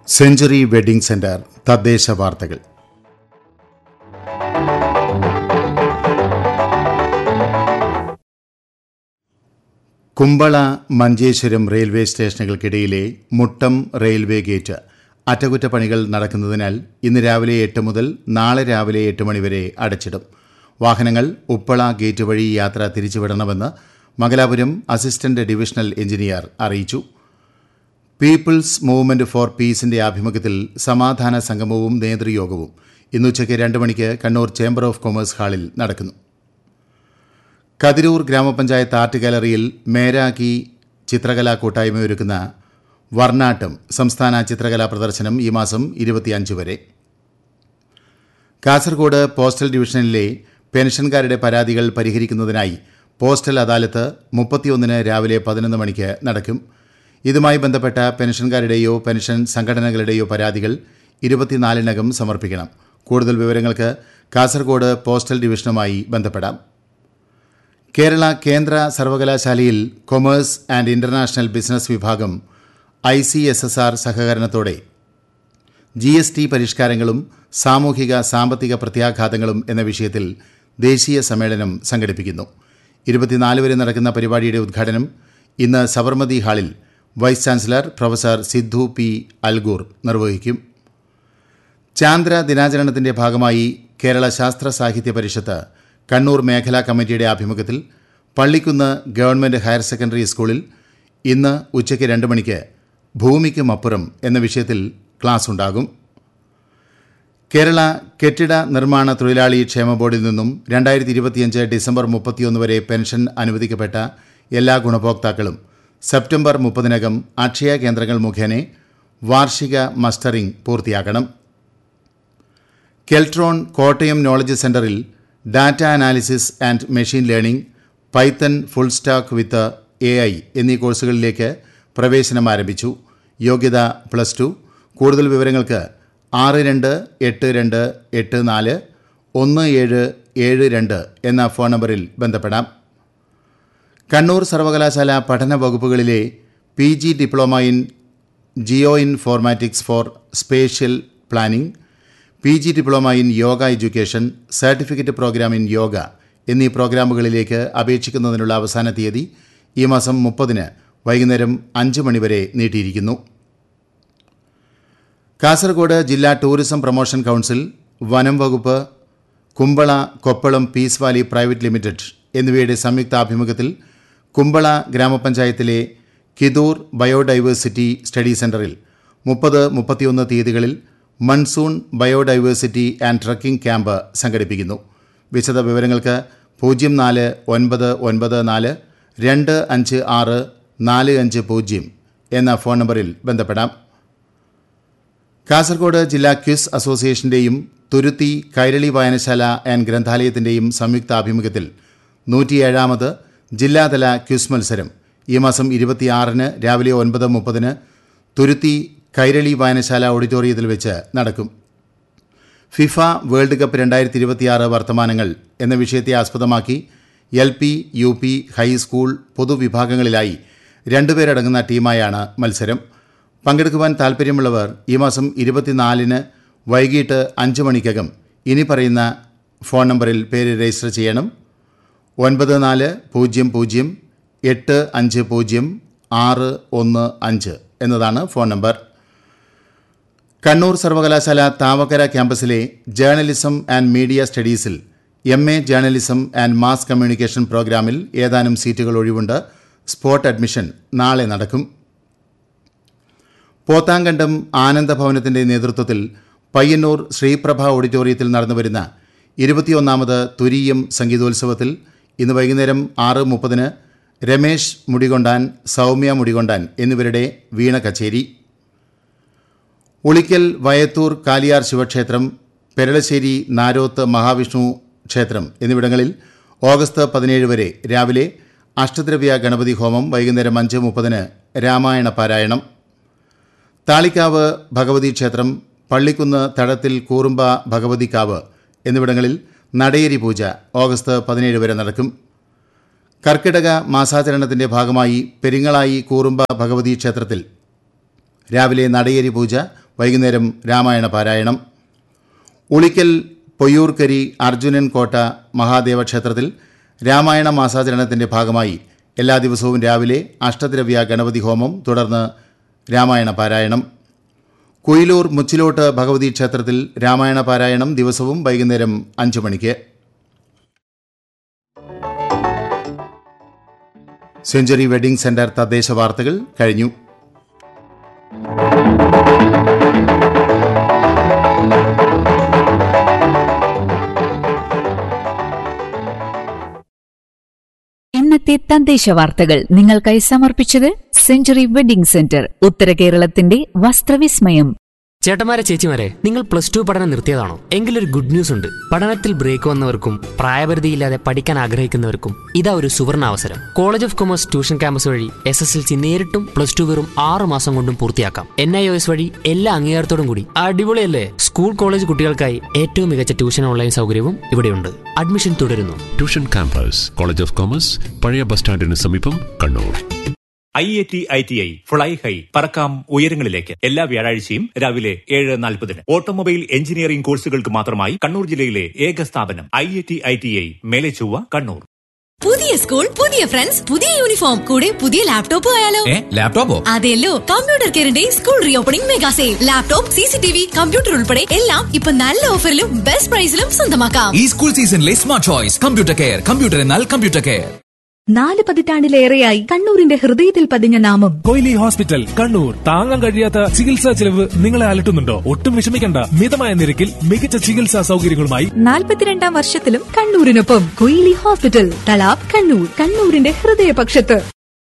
century wedding centre തദ്ദേശ വാർത്തകൾ Kumbla Manjeshwaram railway സ്റ്റേഷനുകൾക്കിടയിലെ മുട്ടം റെയിൽവേ ഗേറ്റ് അറ്റകുറ്റപ്പണികൾ നടക്കുന്നതിനാൽ ഇന്ന് രാവിലെ എട്ട് മുതൽ നാളെ രാവിലെ എട്ട് മണിവരെ അടച്ചിടും വാഹനങ്ങൾ ഉപ്പള ഗേറ്റ് വഴി യാത്ര തിരിച്ചുവിടണമെന്ന് മംഗലാപുരം അസിസ്റ്റന്റ് ഡിവിഷണൽ എഞ്ചിനീയർ അറിയിച്ചു പീപ്പിൾസ് മൂവ്മെന്റ് ഫോർ പീസിന്റെ ആഭിമുഖ്യത്തിൽ സമാധാന സംഗമവും നേതൃയോഗവും ഇന്നുച്ചയ്ക്ക് രണ്ട് മണിക്ക് കണ്ണൂർ ചേംബർ ഓഫ് കൊമേഴ്സ് ഹാളിൽ നടക്കുന്നു കതിരൂർ ഗ്രാമപഞ്ചായത്ത് ആർട്ട് ഗാലറിയിൽ മേരാക്കി ചിത്രകലാ കൂട്ടായ്മ ഒരുക്കുന്ന വർണ്ണാട്ടം സംസ്ഥാന ചിത്രകലാ പ്രദർശനം ഈ മാസം ഇരുപത്തിയഞ്ച് വരെ കാസർഗോഡ് പോസ്റ്റൽ ഡിവിഷനിലെ പെൻഷൻകാരുടെ പരാതികൾ പരിഹരിക്കുന്നതിനായി പോസ്റ്റൽ അദാലത്ത് മുപ്പത്തിയൊന്നിന് രാവിലെ പതിനൊന്ന് മണിക്ക് നടക്കും ഇതുമായി ബന്ധപ്പെട്ട പെൻഷൻകാരുടെയോ പെൻഷൻ സംഘടനകളുടെയോ പരാതികൾ ഇരുപത്തിനാലിനകം സമർപ്പിക്കണം കൂടുതൽ വിവരങ്ങൾക്ക് കാസർഗോഡ് പോസ്റ്റൽ ഡിവിഷനുമായി ബന്ധപ്പെടാം കേരള കേന്ദ്ര സർവകലാശാലയിൽ കൊമേഴ്സ് ആൻഡ് ഇന്റർനാഷണൽ ബിസിനസ് വിഭാഗം I C S S R സഹകരണത്തോടെ ജി എസ് ടി പരിഷ്കാരങ്ങളും സാമൂഹിക സാമ്പത്തിക പ്രത്യാഘാതങ്ങളും എന്ന വിഷയത്തിൽ ദേശീയ സമ്മേളനം സംഘടിപ്പിക്കുന്നു ഇരുപത്തിനാല് വരെ നടക്കുന്ന പരിപാടിയുടെ ഉദ്ഘാടനം ഇന്ന് സബർമതി ഹാളിൽ vice chancellor professor Siddhu P Algur നിർവഹിക്കും ചാന്ദ്ര ദിനാചരണത്തിന്റെ ഭാഗമായി കേരള ശാസ്ത്ര സാഹിത്യ പരിഷത്ത് കണ്ണൂർ മേഖലാ കമ്മിറ്റിയുടെ ആഭിമുഖ്യത്തിൽ പള്ളിക്കുന്ന് ഗവൺമെന്റ് ഹയർ സെക്കൻഡറി സ്കൂളിൽ ഇന്ന് ഉച്ചയ്ക്ക് രണ്ട് മണിക്ക് ഭൂമിക്കുമപ്പുറം എന്ന വിഷയത്തിൽ ക്ലാസ് ഉണ്ടാകും കേരള കെട്ടിട നിർമ്മാണ തൊഴിലാളി ക്ഷേമ ബോർഡിൽ നിന്നും രണ്ടായിരത്തി ഇരുപത്തിയഞ്ച് ഡിസംബർ മുപ്പത്തിയൊന്ന് വരെ പെൻഷൻ അനുവദിക്കപ്പെട്ട എല്ലാ ഗുണഭോക്താക്കളും സെപ്റ്റംബർ മുപ്പതിനകം അക്ഷയ കേന്ദ്രങ്ങൾ മുഖേന വാർഷിക മസ്റ്ററിംഗ് പൂർത്തിയാക്കണം കെൽട്രോൺ കോട്ടയം നോളജ് സെന്ററിൽ data analysis and machine learning Python full stack with A I എന്നീ കോഴ്സുകളിലേക്ക് പ്രവേശനം ആരംഭിച്ചു യോഗ്യത പ്ലസ് ടു കൂടുതൽ വിവരങ്ങൾക്ക് ആറ് രണ്ട് എട്ട് രണ്ട് എട്ട് നാല് ഒന്ന് ഏഴ് ഏഴ് രണ്ട് എന്ന ഫോൺ നമ്പറിൽ ബന്ധപ്പെടാം കണ്ണൂർ സർവകലാശാല പഠന വകുപ്പുകളിലെ P G diploma in geoinformatics for spatial planning P G diploma in yoga education certificate programme in yoga എന്നീ പ്രോഗ്രാമുകളിലേക്ക് അപേക്ഷിക്കുന്നതിനുള്ള അവസാന തീയതി ഈ മാസം മുപ്പതിന് വൈകുന്നേരം അഞ്ച് മണിവരെ നീട്ടിയിരിക്കുന്നു കാസർഗോഡ് ജില്ലാ ടൂറിസം പ്രൊമോഷൻ കൗൺസിൽ വനം വകുപ്പ് Kumbla Koppalam peace valley private limited എന്നിവയുടെ സംയുക്താഭിമുഖ്യത്തിൽ കുമ്പള ഗ്രാമപഞ്ചായത്തിലെ കിദൂർ ബയോഡൈവേഴ്സിറ്റി സ്റ്റഡി സെന്ററിൽ മുപ്പത് മുപ്പത്തിയൊന്ന് തീയതികളിൽ monsoon biodiversity and trekking camp സംഘടിപ്പിക്കുന്നു വിശദ വിവരങ്ങൾക്ക് പൂജ്യം നാല് ഒൻപത് ഒൻപത് നാല് രണ്ട് അഞ്ച് ആറ് നാല് അഞ്ച് പൂജ്യം എന്ന ഫോൺ നമ്പറിൽ ബന്ധപ്പെടാം കാസർഗോഡ് ജില്ലാ ക്വിസ് അസോസിയേഷന്റെയും തുരുത്തി കൈരളി വായനശാല ആൻഡ് ഗ്രന്ഥാലയത്തിന്റെയും സംയുക്ത ആഭിമുഖ്യത്തിൽ നൂറ്റിയേഴാമത് ജില്ലാതല ക്വിസ് മത്സരം ഈ മാസം ഇരുപത്തിയാറിന് രാവിലെ ഒൻപത് മുപ്പതിന് തുരുത്തി കൈരളി വായനശാല ഓഡിറ്റോറിയത്തിൽ വെച്ച് നടക്കും ഫിഫ വേൾഡ് കപ്പ് രണ്ടായിരത്തി ഇരുപത്തിയാറ് വർത്തമാനങ്ങൾ എന്ന വിഷയത്തെ ആസ്പദമാക്കി L P U P high school പൊതുവിഭാഗങ്ങളിലായി രണ്ടുപേരടങ്ങുന്ന ടീമായാണ് മത്സരം പങ്കെടുക്കുവാൻ താൽപ്പര്യമുള്ളവർ ഈ മാസം ഇരുപത്തിനാലിന് വൈകിട്ട് അഞ്ച് മണിക്കകം ഇനി പറയുന്ന ഫോൺ നമ്പറിൽ പേര് രജിസ്റ്റർ ചെയ്യണം ഒൻപത് നാല് പൂജ്യം പൂജ്യം എട്ട് അഞ്ച് പൂജ്യം ആറ് ഒന്ന് അഞ്ച് എന്നതാണ് ഫോൺ നമ്പർ കണ്ണൂർ സർവകലാശാല താവക്കര ക്യാമ്പസിലെ ജേർണലിസം ആൻഡ് മീഡിയ സ്റ്റഡീസിൽ M A journalism and mass communication പ്രോഗ്രാമിൽ ഏതാനും സീറ്റുകൾ ഒഴിവുണ്ട് സ്പോട്ട് അഡ്മിഷൻ നാളെ നടക്കും പോത്താങ്കണ്ടം ആനന്ദഭവനത്തിന്റെ നേതൃത്വത്തിൽ പയ്യന്നൂർ ശ്രീപ്രഭ ഓഡിറ്റോറിയത്തിൽ നടന്നുവരുന്ന ഇരുപത്തിയൊന്നാമത് തുരീയം സംഗീതോത്സവത്തിൽ ഇന്ന് വൈകുന്നേരം ആറ് മുപ്പതിന് രമേശ് മുടികൊണ്ടാൻ സൗമ്യ മുടികൊണ്ടാൻ എന്നിവരുടെ വീണ കച്ചേരി ഉളിക്കൽ വയത്തൂർ കാലിയാർ ശിവക്ഷേത്രം പെരളശ്ശേരി നാരോത്ത് മഹാവിഷ്ണു ക്ഷേത്രം എന്നിവിടങ്ങളിൽ ഓഗസ്റ്റ് പതിനേഴ് വരെ രാവിലെ അഷ്ടദ്രവ്യ ഗണപതി ഹോമം വൈകുന്നേരം അഞ്ച് മുപ്പതിന് രാമായണ പാരായണം താളിക്കാവ് ഭഗവതി ക്ഷേത്രം പള്ളിക്കുന്ന് തടത്തിൽ കൂറുമ്പ ഭഗവതിക്കാവ് എന്നിവിടങ്ങളിൽ നടയേരി പൂജ ഓഗസ്റ്റ് പതിനേഴ് വരെ നടക്കും കർക്കിടക മാസാചരണത്തിന്റെ ഭാഗമായി പെരിങ്ങളായി കൂറുമ്പ ഭഗവതി ക്ഷേത്രത്തിൽ രാവിലെ നടയേരി പൂജ വൈകുന്നേരം രാമായണ പാരായണം ഉളിക്കൽ പൊയ്യൂർക്കരി അർജുനൻ കോട്ട മഹാദേവ ക്ഷേത്രത്തിൽ രാമായണ മാസാചരണത്തിന്റെ ഭാഗമായി എല്ലാ ദിവസവും രാവിലെ അഷ്ടദ്രവ്യ ഗണപതി ഹോമം തുടർന്ന് രാമായണ പാരായണം കുയിലൂർ മുച്ചിലോട്ട് ഭഗവതി ക്ഷേത്രത്തിൽ രാമായണ പാരായണം ദിവസവും വൈകുന്നേരം അഞ്ചു മണിക്ക് സെഞ്ചുറി വെഡിംഗ് സെന്റർ തദ്ദേശ വാർത്തകൾ കഴിഞ്ഞു ഇന്നത്തെ തദ്ദേശ വാർത്തകൾ നിങ്ങൾക്കായി സമർപ്പിച്ചത് സെഞ്ചുറി വെഡിംഗ് സെന്റർ ഉത്തര കേരളത്തിന്റെ വസ്ത്രവിസ്മയം ചേട്ടന്മാരെ ചേച്ചിമാരെ നിങ്ങൾ പ്ലസ് ടു പഠനം നിർത്തിയതാണോ എങ്കിലൊരു ഗുഡ് ന്യൂസ് ഉണ്ട് പഠനത്തിൽ ബ്രേക്ക് വന്നവർക്കും പ്രായപരിധിയില്ലാതെ പഠിക്കാൻ ആഗ്രഹിക്കുന്നവർക്കും ഇതാ ഒരു സുവർണ അവസരം college of commerce tuition campus വഴി എസ് എസ് എൽ സി നേരിട്ടും പ്ലസ് ടു വെറും ആറ് മാസം കൊണ്ടും പൂർത്തിയാക്കാം എൻ ഐ ഒ എസ് വഴി എല്ലാ അംഗീകാരത്തോടും കൂടി അടിപൊളിയല്ലേ സ്കൂൾ കോളേജ് കുട്ടികൾക്കായി ഏറ്റവും മികച്ച ട്യൂഷൻ ഓൺലൈൻ സൗകര്യവും ഇവിടെയുണ്ട് അഡ്മിഷൻ തുടരുന്നു tuition campus college of commerce പഴയ ബസ് സ്റ്റാൻഡിന് സമീപം Kannur I I T I T I fly high പറക്കാം ഉയരങ്ങളിലേക്ക് എല്ലാ വ്യാഴാഴ്ചയും രാവിലെ ഏഴ് നാൽപ്പതിന് ഓട്ടോമൊബൈൽ എഞ്ചിനീയറിംഗ് കോഴ്സുകൾക്ക് മാത്രമായി കണ്ണൂർ ജില്ലയിലെ ഏക സ്ഥാപനം I I T I T I Melechovva Kannur പുതിയ സ്കൂൾ പുതിയ ഫ്രണ്ട്സ് പുതിയ യൂണിഫോം കൂടെ പുതിയ ലാപ്ടോപ്പ് ആയാലോ ലാപ്ടോപ്പോ അതെല്ലോ കമ്പ്യൂട്ടർ കെയറിന്റെ school reopening mega sale laptop C C T V computer ഉൾപ്പെടെ എല്ലാം ഇപ്പൊ നല്ല ഓഫറിലും ബെസ്റ്റ് പ്രൈസിലും സ്വന്തമാക്കാം ഈ സ്കൂൾ സീസണിലെ smart choice computer care computer എന്നാൽ കമ്പ്യൂട്ടർ കെയർ നാല് പതിറ്റാണ്ടിലേറെയായി കണ്ണൂരിന്റെ ഹൃദയത്തിൽ പതിഞ്ഞ നാമം കൊയിലി ഹോസ്പിറ്റൽ കണ്ണൂർ താങ്ങാൻ കഴിയാത്ത ചികിത്സാ ചെലവ് നിങ്ങളെ അലട്ടുന്നുണ്ടോ ഒട്ടും വിഷമിക്കണ്ട മിതമായ നിരക്കിൽ മികച്ച ചികിത്സാ സൗകര്യങ്ങളുമായി നാൽപ്പത്തിരണ്ടാം വർഷത്തിലും കണ്ണൂരിനൊപ്പം കൊയിലി ഹോസ്പിറ്റൽ തലാബ് കണ്ണൂർ കണ്ണൂരിന്റെ ഹൃദയപക്ഷത്ത്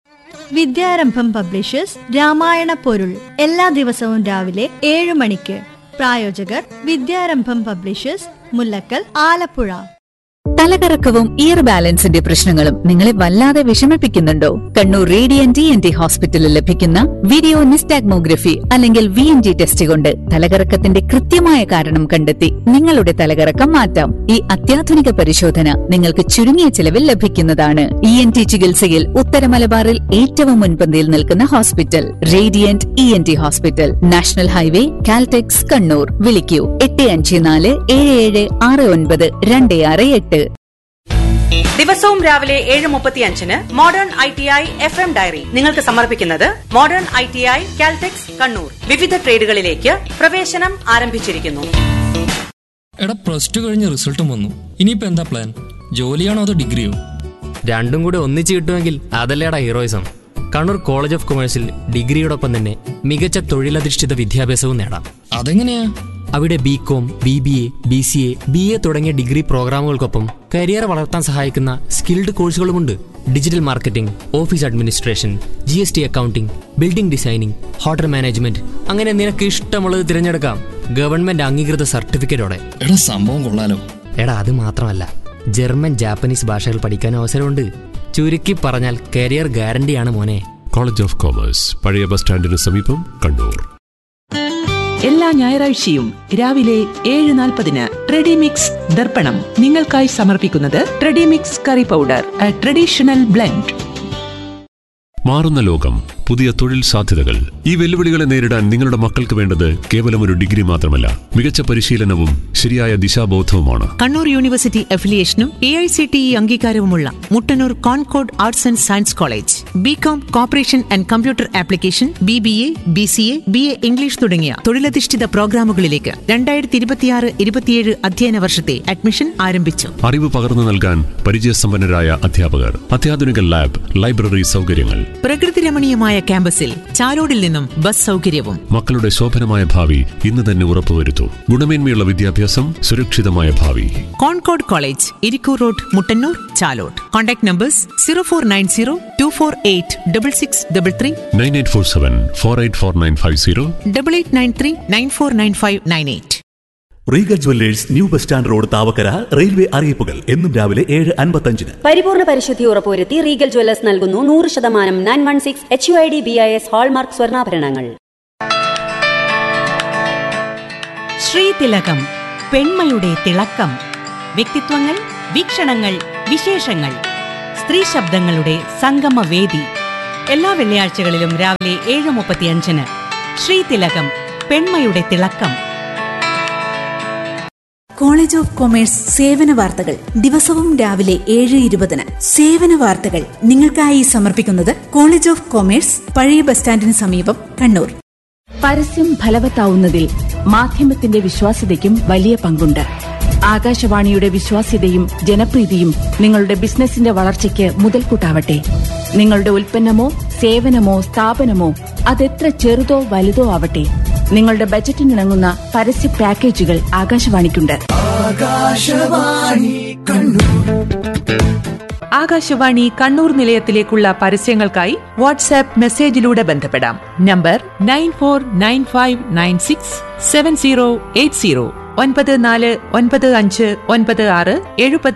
വിദ്യാരംഭം പബ്ലിഷേഴ്സ് രാമായണ പൊരുൾ എല്ലാ ദിവസവും രാവിലെ ഏഴ് മണിക്ക് പ്രായോജകർ വിദ്യാരംഭം പബ്ലിഷേഴ്സ് മുല്ലക്കൽ ആലപ്പുഴ തലകറക്കവും ഇയർ ബാലൻസിന്റെ പ്രശ്നങ്ങളും നിങ്ങളെ വല്ലാതെ വിഷമിപ്പിക്കുന്നുണ്ടോ Kannur radiant T N T ഹോസ്പിറ്റലിൽ ലഭിക്കുന്ന വീഡിയോ നിസ്റ്റാഗ്മോഗ്രഫി അല്ലെങ്കിൽ വി എൻ ജി ടെസ്റ്റ് കൊണ്ട് തലകറക്കത്തിന്റെ കൃത്യമായ കാരണം കണ്ടെത്തി നിങ്ങളുടെ തലകറക്കം മാറ്റാം ഈ അത്യാധുനിക പരിശോധന നിങ്ങൾക്ക് ചുരുങ്ങിയ ചിലവിൽ ലഭിക്കുന്നതാണ് ഇ എൻ ടി ചികിത്സയിൽ ഉത്തര മലബാറിൽ ഏറ്റവും മുൻപന്തിയിൽ നിൽക്കുന്ന hospital radiant E N T hospital national highway Caltex Kannur വിളിക്കൂ എട്ട് അഞ്ച് നാല് ഏഴ് ഏഴ് ആറ് ഒൻപത് രണ്ട് ആറ് എട്ട് ദിവസവും രാവിലെ ഏഴ് മുപ്പത്തിയഞ്ചിന് modern I T I F M diary നിങ്ങൾക്ക് സമർപ്പിക്കുന്നത് modern I T I Caltex Kannur വിവിധ ട്രേഡുകളിലേക്ക് പ്രവേശനം ആരംഭിച്ചിരിക്കുന്നു എടാ പ്ലസ് ടു കഴിഞ്ഞ് റിസൾട്ടും വന്നു ഇനിയിപ്പോ എന്താ പ്ലാൻ ജോലിയാണോ അതോ ഡിഗ്രിയോ രണ്ടും കൂടെ ഒന്നിച്ച് കിട്ടുമെങ്കിൽ അതല്ലേടാ ഹീറോയിസം കണ്ണൂർ കോളേജ് ഓഫ് കൊമേഴ്സിൽ ഡിഗ്രിയോടൊപ്പം തന്നെ മികച്ച തൊഴിലധിഷ്ഠിത വിദ്യാഭ്യാസവും നേടാം അതെങ്ങനെയാ അവിടെ B com B B A B C A B A തുടങ്ങിയ ഡിഗ്രി പ്രോഗ്രാമുകൾക്കൊപ്പം കരിയർ വളർത്താൻ സഹായിക്കുന്ന സ്കിൽഡ് കോഴ്സുകളുമുണ്ട് digital marketing office administration G S T accounting building designing hotel management അങ്ങനെ നിനക്ക് ഇഷ്ടമുള്ളത് തിരഞ്ഞെടുക്കാം ഗവൺമെന്റ് അംഗീകൃത സർട്ടിഫിക്കറ്റോടെ എടാ സംഭവം കൊള്ളാലോ എടാ അത് മാത്രമല്ല ജർമ്മൻ ജാപ്പനീസ് ഭാഷകൾ പഠിക്കാൻ അവസരമുണ്ട് ചുരുക്കി പറഞ്ഞാൽ കരിയർ ഗ്യാരണ്ടിയാണ് മോനെ കോളേജ് ഓഫ് കോമേഴ്സ് പഴയ ബസ് സ്റ്റാൻഡിന് സമീപം കണ്ണൂർ എല്ലാ ഞായറാഴ്ചയും രാവിലെ ഏഴ് നാൽപ്പതിന് ട്രെഡിമിക്സ് ദർപ്പണം നിങ്ങൾക്കായി സമർപ്പിക്കുന്നത് Tredimix curry powder a traditional blend മാറുന്ന ലോകം പുതിയ തൊഴിൽ സാധ്യതകൾ ഈ വെല്ലുവിളികളെ നേരിടാൻ നിങ്ങളുടെ മക്കൾക്ക് വേണ്ടത് കേവലം ഒരു ഡിഗ്രി മാത്രമല്ല മികച്ച പരിശീലനവും ശരിയായ ദിശാബോധവുമാണ് കണ്ണൂർ യൂണിവേഴ്സിറ്റി അഫിലിയേഷനും A I C T E അംഗീകാരവുമുള്ള Muttannur Concord arts and science college B com cooperation and computer application B B A B C A B A English തുടങ്ങിയ തൊഴിലധിഷ്ഠിത പ്രോഗ്രാമുകളിലേക്ക് രണ്ടായിരത്തി ഇരുപത്തിയാറ് ഇരുപത്തിയേഴ് അധ്യയന വർഷത്തെ അഡ്മിഷൻ ആരംഭിച്ചു അറിവ് പകർന്നു നൽകാൻ പരിചയസമ്പന്നരായ അധ്യാപകർ അത്യാധുനിക ലാബ് ലൈബ്രറി സൗകര്യങ്ങൾ പ്രകൃതി രമണീയമായ ക്യാമ്പസിൽ ചാലോടിൽ നിന്നും ബസ് സൗകര്യവും മക്കളുടെ ശോഭനമായ ഭാവി ഇന്ന് തന്നെ ഉറപ്പുവരുത്തൂ ഗുണമേന്മയുള്ള വിദ്യാഭ്യാസം സുരക്ഷിതമായ ഭാവി Concord college Irikkur road Muttannur Chalode contact numbers zero four nine zero two four eight double six double three nine eight four seven four eight four nine five zero double eight nine three nine four nine five nine eight Regal jewellers new bus stand road Thavakkara railway അറിയിപ്പുകൾ എന്നും രാവിലെ ഏഴ് അൻപത്തഞ്ചിന് പരിപൂർണ പരിശുദ്ധി ഉറപ്പുവരുത്തി Regal Jewellers നൽകുന്നു നൂറ് ശതമാനം nine one six H U I D B I S hallmark സ്വർണ്ണാഭരണങ്ങൾ ശ്രീതിലകം പെൺമയുടെ തിളക്കം വ്യക്തിത്വങ്ങൾ വീക്ഷണങ്ങൾ വിശേഷങ്ങൾ സ്ത്രീ ശബ്ദങ്ങളുടെ സംഗമവേദി എല്ലാ വെള്ളിയാഴ്ചകളിലും രാവിലെ ഏഴ് മുപ്പത്തിയഞ്ചിന് ശ്രീതിലകം പെൺമയുടെ തിളക്കം കോളേജ് ഓഫ് കൊമേഴ്സ് സേവന വാർത്തകൾ ദിവസവും രാവിലെ ഏഴ് ഇരുപതിന് സേവന വാർത്തകൾ നിങ്ങൾക്കായി സമർപ്പിക്കുന്നത് കോളേജ് ഓഫ് കൊമേഴ്സ് പഴയ ബസ് സ്റ്റാൻഡിന് സമീപം കണ്ണൂർ പരസ്യം ഫലവത്താവുന്നതിൽ മാധ്യമത്തിന്റെ വിശ്വാസ്യതയ്ക്കും വലിയ പങ്കുണ്ട് ആകാശവാണിയുടെ വിശ്വാസ്യതയും ജനപ്രീതിയും നിങ്ങളുടെ ബിസിനസിന്റെ വളർച്ചയ്ക്ക് മുതൽക്കൂട്ടാവട്ടെ നിങ്ങളുടെ ഉൽപ്പന്നമോ സേവനമോ സ്ഥാപനമോ അതെത്ര ചെറുതോ വലുതോ ആവട്ടെ നിങ്ങളുടെ ബജറ്റിനിണങ്ങുന്ന പരസ്യ പാക്കേജുകൾ ആകാശവാണിക്കുണ്ട് ആകാശവാണി കണ്ണൂർ നിലയത്തിലേക്കുള്ള പരസ്യങ്ങൾക്കായി വാട്സാപ്പ് മെസ്സേജിലൂടെ ബന്ധപ്പെടാം number nine four nine five nine six seven zero eight zero ഒൻപത് നാല് ഒൻപത് അഞ്ച് ഒൻപത് ആറ് എഴുപത്